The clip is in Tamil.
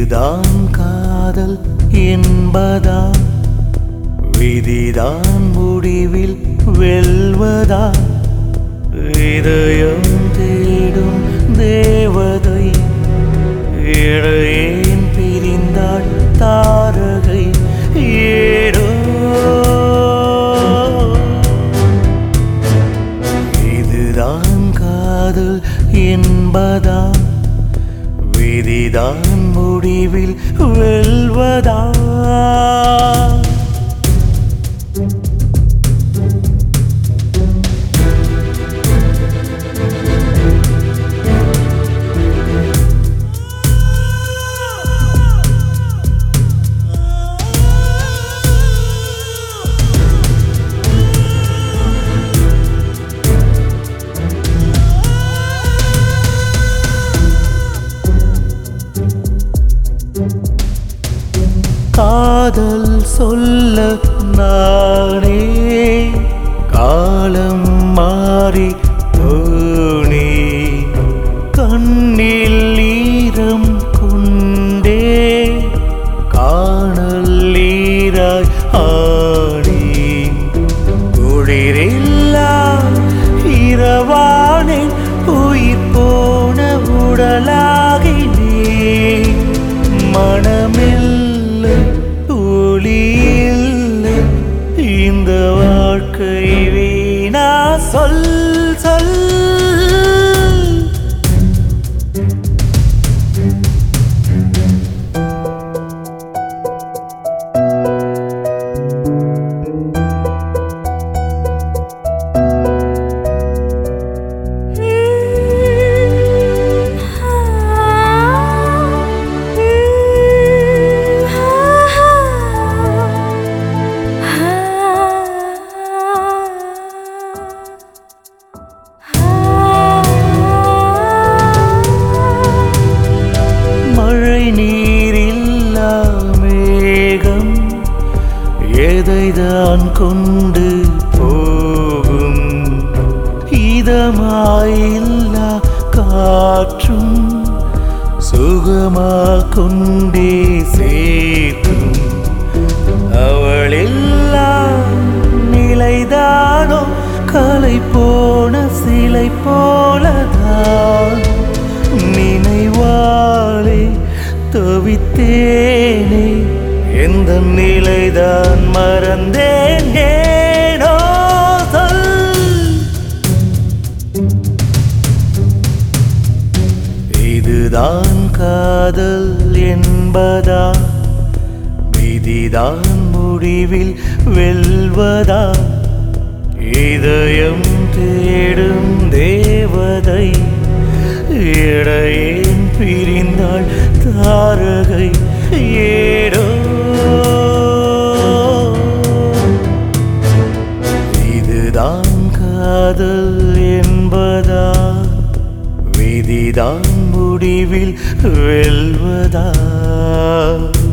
இதுதான் காதல் என்பதா விதிதான் முடிவில் வெல்வதா இதயம் தேடும் தேவதை இடையேன் பிரிந்தாள் தாரகை ஏடோ இதுதான் காதல் என்பதா விதிதான் முடிவில் வெல்வதா காதல் சொல்ல நானே காலம் மாறி போனே கண்ணில் ஈரம் கொண்டே காணல் ஈராய் ஆனே குளிரில்லா இரவானே உயிர் போன உடலாகினே மனமில்லை ஒளியில்லை இந்த வாழ்க்கை வீணா சொல் சொல் மழை நீரில்லா மேகம் எதைதான் கொண்டு போகும் இதமாயில்லா காற்றும் சுகமா கொண்டே சேர்க்கும் அவளில்லா நிலைதானோ கலை போன சிலை போலதான் நினைவாலே தவித்தேனே எந்த நிலைதான் மறந்தேன் ஏனோ சொல் இதுதான் காதல் என்பதா விதிதான் முடிவில் வெல்வதா இதயம் தேடும் தேவதை இடையேன் பிரிந்தாள் தாரகை ஏடோ இதுதான் காதல் என்பதா விதிதான் முடிவில் வெல்வதா